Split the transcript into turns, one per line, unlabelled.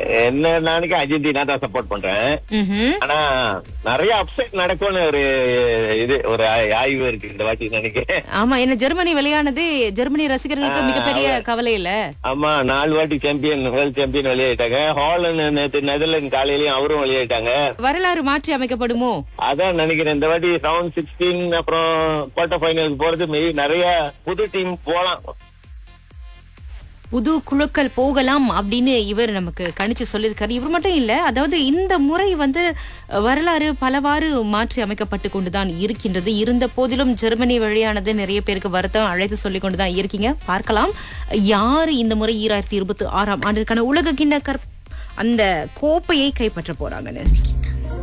என்ன நாளைக்கு அர்ஜென்டினா தான் சப்போர்ட் பண்றேன்
ம்ஹும்.
ஆனா நிறைய அப்செட் நடக்கும்னு ஒரு இது ஒரு ஆய்- ஆய்வு இருக்கு இந்த வாட்டி நினைக்கிறேன்
ஆமா என்ன ஜெர்மனி விளையானது ஜெர்மனி ரசிகர்களுக்கு
ஆ,
மிகப்பெரிய கவலை இல்ல
ஆமா நாலு வாட்டி சாம்பியன் வேர்ல்ட் சாம்பியன் வெளியாயிட்டாங்க ஹாலந்து நேத்து நெதர்லாந்து காலையிலயும் அவரும் வெளியாயிட்டாங்க
வரலாறு மாற்றி அமைக்கப்படுமோ
அதான் நினைக்கிறேன் இந்த வாட்டி ரவுண்ட் சிக்ஸ்டீன் அப்புறம் குவார்டர் ஃபைனல் போறது மெய் நிறைய புது டீம் போலாம்
புது குழுக்கள் போகலாம் அப்படின்னு இவர் நமக்கு கணிச்சு சொல்லியிருக்காரு இவர் மட்டும் இல்ல அதாவது இந்த முறை வந்து அஹ், வரலாறு பலவாறு மாற்றி அமைக்கப்பட்டு கொண்டுதான் இருக்கின்றது இருந்த போதிலும் ஜெர்மனி வழியானது நிறைய பேருக்கு வருத்தம் அழைத்து சொல்லிக் கொண்டுதான் இருக்கீங்க பார்க்கலாம் யாரு இந்த முறை ஈராயிரத்தி இருபத்தி ஆறாம் ஆண்டிற்கான உலக கிண்ண கற் அந்த கோப்பையை கைப்பற்ற போறாங்கன்னு